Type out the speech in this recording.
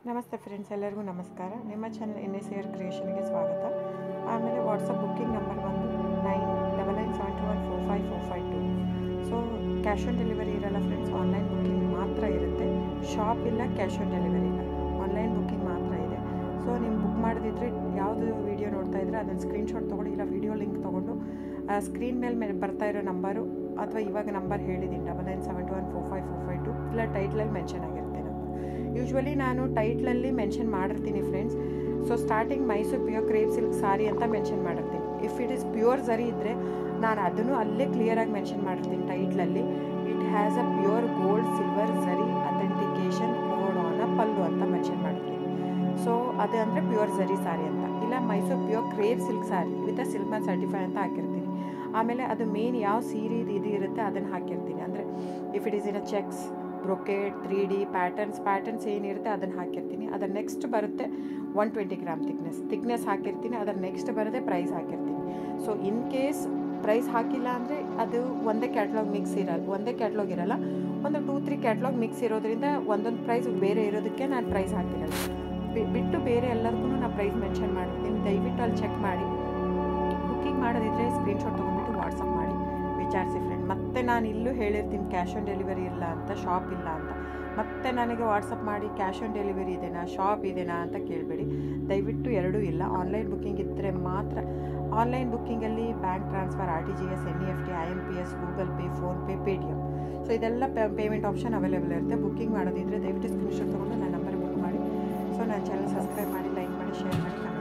ನಮಸ್ತೆ ಫ್ರೆಂಡ್ಸ್ ಎಲ್ಲರಿಗೂ ನಮಸ್ಕಾರ ನಿಮ್ಮ ಚಾನಲ್ ಎನ್ ಎಸ್ ಏರ್ ಕ್ರಿಯೇಷನ್ಗೆ ಸ್ವಾಗತ ಆಮೇಲೆ ವಾಟ್ಸಪ್ ಬುಕ್ಕಿಂಗ್ ನಂಬರ್ ಬಂದು nine double nine seven two one four five four five two so cash on delivery ಇರಲ್ಲ ಫ್ರೆಂಡ್ಸ್ ಆನ್ಲೈನ್ ಬುಕ್ಕಿಂಗ್ ಮಾತ್ರ ಇರುತ್ತೆ ಶಾಪ್ ಇಲ್ಲ ಕ್ಯಾಶ್ ಆನ್ ಡೆಲಿವರಿ ಇಲ್ಲ ಆನ್ಲೈನ್ ಬುಕ್ಕಿಂಗ್ ಮಾತ್ರ ಇದೆ ಸೊ ನೀವು ಬುಕ್ ಮಾಡದಿದ್ರೆ ಯಾವುದು ವೀಡಿಯೋ ನೋಡ್ತಾ ಇದ್ರೆ ಅದನ್ನು ಸ್ಕ್ರೀನ್ಶಾಟ್ ತೊಗೊಂಡು ಇಲ್ಲ ವೀಡಿಯೋ ಲಿಂಕ್ ತೊಗೊಂಡು ಸ್ಕ್ರೀನ್ ಮೇಲೆ ಮೇಲೆ ಬರ್ತಾ ಇರೋ ನಂಬರು ಅಥವಾ ಇವಾಗ ನಂಬರ್ ಹೇಳಿದ್ದೀನಿ double nine seven two one four five four five two ಇಲ್ಲ ಟೈಟ್ಲಲ್ಲಿ ಮೆನ್ಷನ್ ಆಗಿರುತ್ತೆ ನಂಬರ್ ಯೂಶ್ವಲಿ ನಾನು ಟೈಟ್ಲಲ್ಲಿ ಮೆನ್ಷನ್ ಮಾಡಿರ್ತೀನಿ friends so starting Mysore pure crepe silk sari ಅಂತ ಮೆನ್ಷನ್ ಮಾಡಿರ್ತೀನಿ ಇಫ್ ಇಟ್ ಇಸ್ ಪ್ಯೂರ್ ಸರಿ ಇದ್ದರೆ ನಾನು ಅದನ್ನು ಅಲ್ಲೇ ಕ್ಲಿಯರಾಗಿ ಮೆನ್ಷನ್ ಮಾಡಿರ್ತೀನಿ ಟೈಟ್ಲಲ್ಲಿ it has a pure gold silver zari authentication code on a pallu ಅಂತ ಮೆನ್ಷನ್ ಮಾಡಿರ್ತೀನಿ ಸೊ ಅದು ಅಂದರೆ ಪ್ಯೂರ್ ಝರಿ ಸಾರಿ ಅಂತ ಇಲ್ಲ Mysore pure crepe silk sari with a silk certify ಅಂತ ಹಾಕಿರ್ತೀನಿ ಆಮೇಲೆ ಅದು ಮೇನ್ ಯಾವ ಸೀರೆ ಇದು ಇರುತ್ತೆ ಅದನ್ನು ಹಾಕಿರ್ತೀನಿ ಅಂದರೆ if it is in a checks brocade three D patterns patterns ಏನಿರುತ್ತೆ ಅದನ್ನು ಹಾಕಿರ್ತೀನಿ ಅದರ ನೆಕ್ಸ್ಟ್ ಬರುತ್ತೆ one twenty gram thickness thickness ಹಾಕಿರ್ತೀನಿ ಅದರ ನೆಕ್ಸ್ಟ್ ಬರುತ್ತೆ ಪ್ರೈಸ್ ಹಾಕಿರ್ತೀನಿ ಸೊ ಇನ್ ಕೇಸ್ ಪ್ರೈಸ್ ಹಾಕಿಲ್ಲ ಅಂದರೆ ಅದು ಒಂದೇ ಕ್ಯಾಟ್ಲಾಗ್ ಮಿಕ್ಸ್ ಇರಲ್ಲ ಒಂದೇ ಕ್ಯಾಟ್ಲಾಗ್ ಇರಲ್ಲ ಒಂದು ಟೂ ತ್ರೀ ಕ್ಯಾಟ್ಲಾಗ್ ಮಿಕ್ಸ್ ಇರೋದ್ರಿಂದ ಒಂದೊಂದು ಪ್ರೈಸ್ ಬೇರೆ ಇರೋದಕ್ಕೆ ನಾನು ಪ್ರೈಸ್ ಹಾಕಿರಲ್ಲ ಬಿಟ್ಟು ಬೇರೆ ಎಲ್ಲದಕ್ಕೂ ನಾನು ಪ್ರೈಸ್ ಮೆನ್ಷನ್ ಮಾಡಿರ್ತೀನಿ ದಯವಿಟ್ಟು ಅಲ್ಲಿ ಚೆಕ್ ಮಾಡಿ ಬುಕ್ಕಿಂಗ್ ಮಾಡೋದಿದ್ರೆ ಸ್ಕ್ರೀನ್ಶಾಟ್ ತೊಗೊಂಡ್ಬಿಟ್ಟು ವಾಟ್ಸಪ್ ಮಾಡಿ ವಿಚಾರಿಸಿ ಫ್ರೆಂಡ್ ಮತ್ತೆ ನಾನು ಇಲ್ಲೂ ಹೇಳಿರ್ತೀನಿ ಕ್ಯಾಶ್ ಆನ್ ಡೆಲಿವರಿ ಇಲ್ಲ ಅಂತ ಶಾಪ್ ಇಲ್ಲ ಅಂತ ಮತ್ತೆ ನನಗೆ ವಾಟ್ಸಪ್ ಮಾಡಿ ಕ್ಯಾಶ್ ಆನ್ ಡೆಲಿವರಿ ಇದೆನಾ ಶಾಪ್ ಇದೆನಾ ಅಂತ ಕೇಳಬೇಡಿ ದಯವಿಟ್ಟು ಎರಡೂ ಇಲ್ಲ ಆನ್ಲೈನ್ ಬುಕ್ಕಿಂಗ್ ಇದ್ದರೆ ಮಾತ್ರ ಆನ್ಲೈನ್ ಬುಕ್ಕಿಂಗಲ್ಲಿ bank transfer R T G S N E F T I M P S Google Pay PhonePe Paytm so ಇದೆಲ್ಲ ಪೇಮೆಂಟ್ ಆಪ್ಷನ್ ಅವೈಲೇಬಲ್ ಇರುತ್ತೆ ಬುಕ್ಕಿಂಗ್ ಮಾಡೋದಿದ್ರೆ ದಯವಿಟ್ಟು ಸ್ಕ್ರೀನ್ಶಾಟ್ ತೊಗೊಂಡು ನನ್ನ ನಂಬರ್ ಬುಕ್ ಮಾಡಿ ಸೊ ನನ್ನ ಚಾನಲ್ ಸಬ್ಸ್ಕ್ರೈಬ್ ಮಾಡಿ like ಮಾಡಿ ಶೇರ್ ಮಾಡಿ